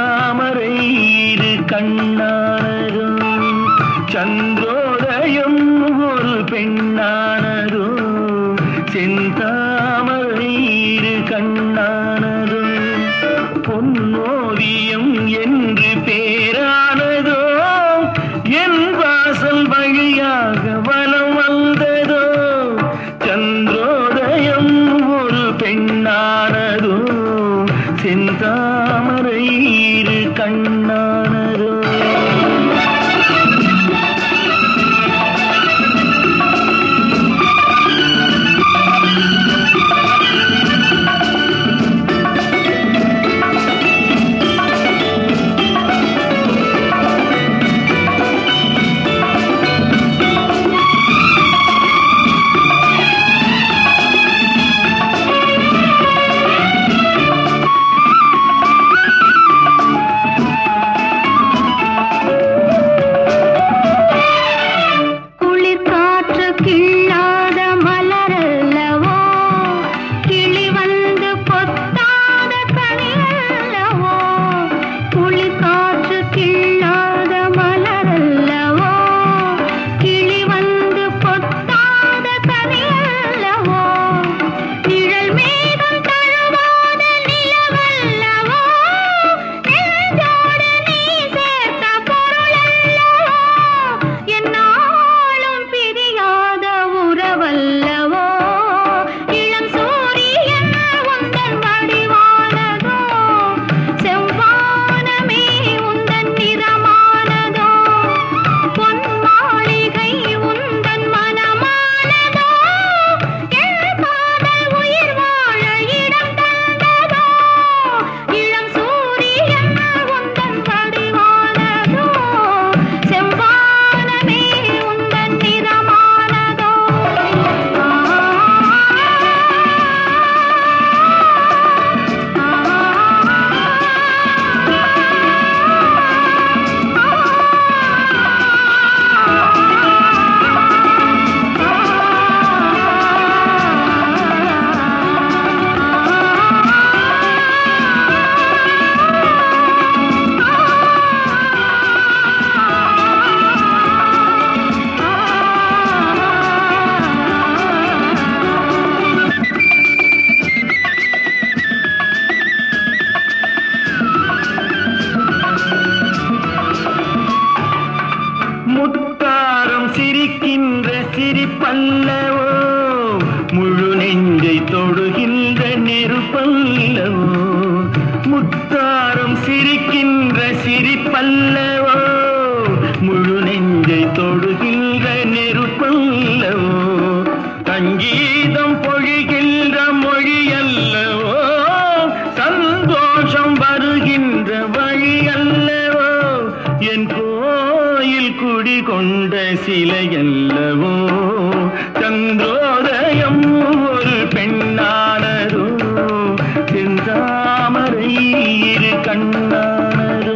செந்தாமரை இரு கண்ணானதோ சந்திரோதயம் ஒரு பெண்ணானதோ செந்தாமரை இரு கண்ணானதோ பொன்னோவியம் என்று பேரானதோ என் வாசல் வழியாக வலம் வந்ததோ சந்திரோதயம் ஒரு பெண்ணானதோ செந்தாமரை இரு கண்ணானதோ குளிர் காற்று கிள்ளாத மலரல்லவோ கிளி வந்து கொத்தாத கனியல்லவோ குளிர் காற்று கிள்ளாத மலரல்லவோ கிளி வந்து கொத்தாத கனியல்லவோ நிழல் மேகம் தழுவாத நிலவல்லவோ நெஞ்சோடு நீ சேர்த்த பொருளல்லவோ என்னாலும் பிரியாத உறவல்லவோ இளம் சூரியன் உந்தன் வடிவானதோ செவ்வானமே உந்தன் நிறமானதோ பொன் மாளிகை உந்தன் மனமானதோ என் காதல் உயிர் வாழ இடம் தந்ததோ இளம் சூரியன் உந்தன் வடிவானதோ செவ்வானமே உந்தன் நிறமானதோ முத்தாரம் சிரிக்கின்ற சிரிப்பல்லவோ முழு நெஞ்சை தொடுகின்ற நெருப்பல்லவோ முத்தாரம் சிரிக்கின்ற சிரிப்பல்லவோ முழு நெஞ்சை தொடுகின்ற நெருப்பல்லவோ சங்கீதம் பொழிகின்ற மொழி அல்லவோ சந்தோஷம் வருகின்ற வழி அல்லவோ என் கோயில் குடி கொண்ட சிலையல்லவோ சந்திரோதயம் ஒரு பெண்ணானதோ செந்தாமரை இரு கண்ணானதோ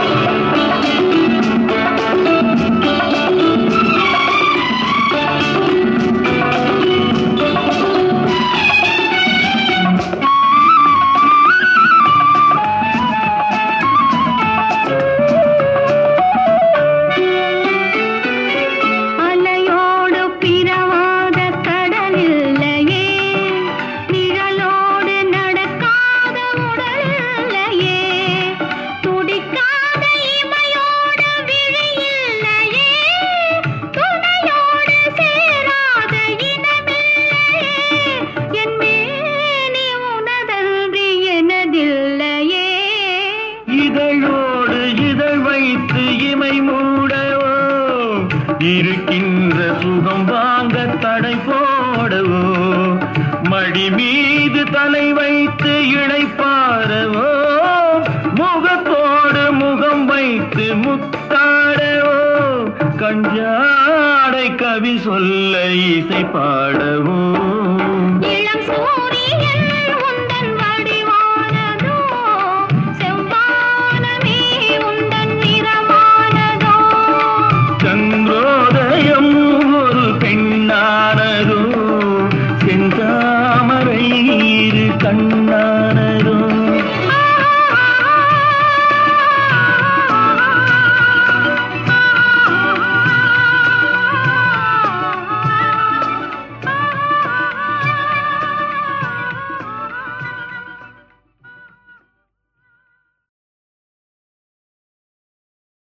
அலையோடு பிறவாத கடலில்லையே நிழலோடு நடக்காத உடலில்லையே துடிக்காத இமையோடு விழியில்லையே துணையோடு சேராத இனமில்லையே என் மேனி உனதன்றி எனதில்லையே இதழோடு இதழ் வைத்து இமை மூடவோ இருக்கின்ற சுகம் வாங்க தடை போடவோ மடி மீது தலை வைத்து இழைப்பாரவோ முகத்தோடு முகம் வைத்து முத்தாடவோ கஞ்சாடை கவி சொல்ல இசை பாடவோ